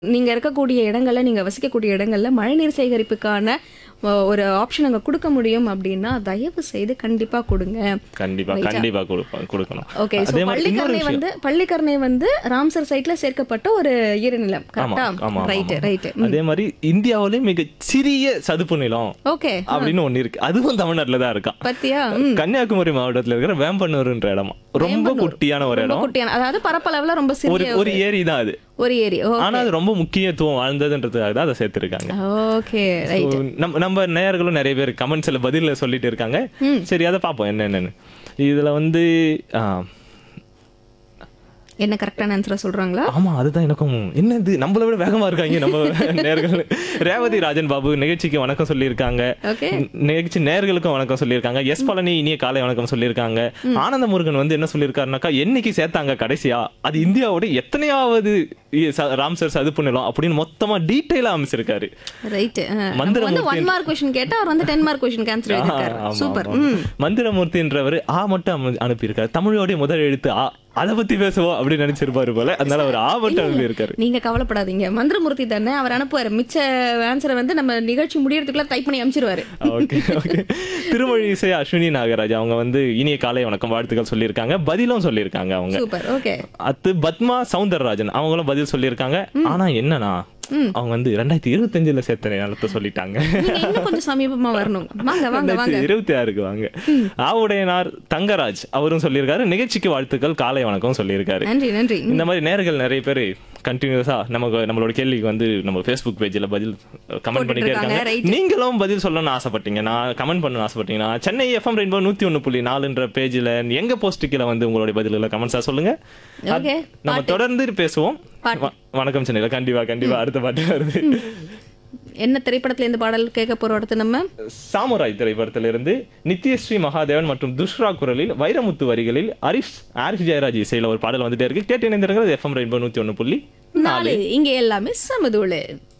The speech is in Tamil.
நீங்க இருக்கக்கூடிய இடங்கள்ல நீங்க வசிக்கக்கூடிய இடங்கள்ல மழைநீர் சேகரிப்புக்கான அஹ், ஒரு ஆப்ஷன் அங்க கொடுக்க முடியும் அப்படின்னா தயவு செய்து கண்டிப்பா கொடுங்க கண்டிப்பா Right-ஆ? கண்டிப்பா கொடுப்போம் கொடுக்கணும் ஓகே ஸோ அதே மாதிரி இன்னொரு பள்ளிக்கரணை விஷயம் வந்து பள்ளிக்கரணை வந்து ராம்சர் சைட்ல சேர்க்கப்பட்ட ஒரு ஈரநிலம் ஆமா கரெக்டா ஆமா ரைட் ஆமா. ரைட் அதே மாதிரி இந்தியாவிலே மிக சிறிய சதுப்பு நிலம் ஓகே அப்படின்னு ஒண்ணு இருக்கு அதுவும் தமிழ்நாட்டுல தான் இருக்கான் பத்தியா ம். கன்னியாகுமரி மாவட்டத்துல இருக்கிற வேம்பன்னூர்ன்ற இடமா ரொம்ப குட்டியான ஒரு ரொம்ப இடம் குட்டியான அதாவது பரப்பளவுல ரொம்ப ஒரு சிறிய ஒரு ஏரி தான் அது ஒரு ஏரி ஆனா அது ரொம்ப முக்கியத்துவம் வாழ்ந்ததுன்றதுக்காக தான் அதை சேர்த்திருக்காங்க ஓகே ரைட் So, நம்ம நம்ம நேயர்களும் நிறைய பேர் கமெண்ட்ஸ்ல பதில சொல்லிட்டு இருக்காங்க சரி அதை பார்ப்போம் என்ன என்னன்னு இதுல வந்து ஆ, என்ன கரெக்டான ஆன்சரா சொல்றாங்களா ஆமா அதுதான் எனக்கும் என்னது நம்மள விட வேகமா இருக்காங்க நம்ம நேர்கள் ரேவதி ராஜன் பாபு நிகழ்ச்சிக்கு வணக்கம் சொல்லியிருக்காங்க ஓகே நிகழ்ச்சி நேர்களுக்கும் வணக்கம் சொல்லியிருக்காங்க எஸ் பழனி இனிய காலை வணக்கம் சொல்லியிருக்காங்க ஆனந்த முருகன் வந்து என்ன சொல்லியிருக்காருனாக்கா என்னைக்கு சேர்த்தாங்க கடைசியா அது இந்தியாவோட எத்தனையாவது இ- ச- ராம்சர் சதுப்பு நிலம் அப்படின்னு மொத்தமா டீட்டெயிலா அமைச்சிருக்காரு ரைட் மந்திர வந்து ஒன் மார்க் கொஸ்டின் கேட்டா அவர் வந்து டென் மார்க் கொஸ்டின் ஆன்சர் எழுதிருக்காரு ஆமா, சூப்பர் ஆமா. ம் மந்திரமூர்த்தின்றவர் ஆ மட்டும் அனு- அனுப்பியிருக்காரு தமிழோடைய முதல் எழுத்து ஆ அதை பத்தி பேசுவோம் அப்படின்னு நினைச்சிருப்பாரு போல அதனால அவர் ஆ மட்டும் அனுப்பியிருக்காரு நீங்க கவலைப்படாதீங்க மந்திரமூர்த்தி தானே அவர் அனுப்புவாரு மிச்ச ஆன்சரை வந்து நம்ம நிகழ்ச்சி முடியறதுக்குள்ள டைப் பண்ணி அனுப்பிச்சிருவாரு ஓகே ஓகே திருமொழி இசை அஸ்வினி நாகராஜ் அவங்க வந்து இனிய காலை வணக்கம் வாழ்த்துக்கள் சொல்லியிருக்காங்க பதிலும் சொல்லியிருக்காங்க அவங்க சூப்பர் ஓகே அத்து பத்மா சவுந்தரராஜன் அவங்களும் பதில் சொல்லியிருக்காங்க ஆனா என்னன்னா அவங்க வந்து ரெண்டாயிரத்தி இருபத்தஞ்சுல சேர்த்த நிலத்தை சொல்லிட்டாங்க நீங்க இன்னும் கொஞ்சம் சமீபமா வரணும் வாங்க வாங்க வாங்க ரெண்டாயிரத்தி இருபத்தி ஆறுக்கு வாங்க ஆவுடையனார் தங்கராஜ் அவரும் சொல்லியிருக்காரு நிகழ்ச்சிக்கு வாழ்த்துக்கள் காலை வணக்கம் சொல்லியிருக்காரு நன்றி நன்றி இந்த மாதிரி நேர்கள் நிறைய பேர் கண்டினியூஸா நமக்கு நம்மளோட கேள்விக்கு வந்து நம்ம ஃபேஸ்புக் பேஜ்ல பதில் கமெண்ட் பண்ணிட்டே இருக்காங்க, இருக்காங்க right. நீங்களும் பதில் சொல்லணும்னு ஆசைப்பட்டீங்க நான் கமெண்ட் பண்ண ஆசைப்பட்டீங்கன்னா சென்னை எஃப்எம் ரெயின்போ நூத்தி ஒண்ணு புள்ளி நாலுன்ற பேஜ்ல எங்க போஸ்ட் கீழே வந்து உங்களுடைய பதில்களை கமெண்ட்ஸா சொல்லுங்க Okay, நம்ம தொடர்ந்து பேசுவோம் பாட்டு. வ- வணக்கம் சென்னையில கண்டிப்பா கண்டிப்பா அடுத்த பாட்டு வருது என்ன திரைப்படத்துல இந்த பாடல் கேட்க போறோம் அடுத்து நம்ம சாமுராய் திரைப்படத்திலிருந்து நித்யஸ்ரீ மகாதேவன் மற்றும் துஷ்ரா குரலில் வைரமுத்து வரிகளில் ஹரிஷ் ஆரிஷ் ஜெயராஜ் இசையில ஒரு பாடல் வந்துட்டே இருக்கு கேட்டு இணைந்திருக்கிறது எஃப்எம் ரெயின்போ நூத்தி ஒண்ணு புள்ளி நாலு இங்க எல்லாமே சமதூளு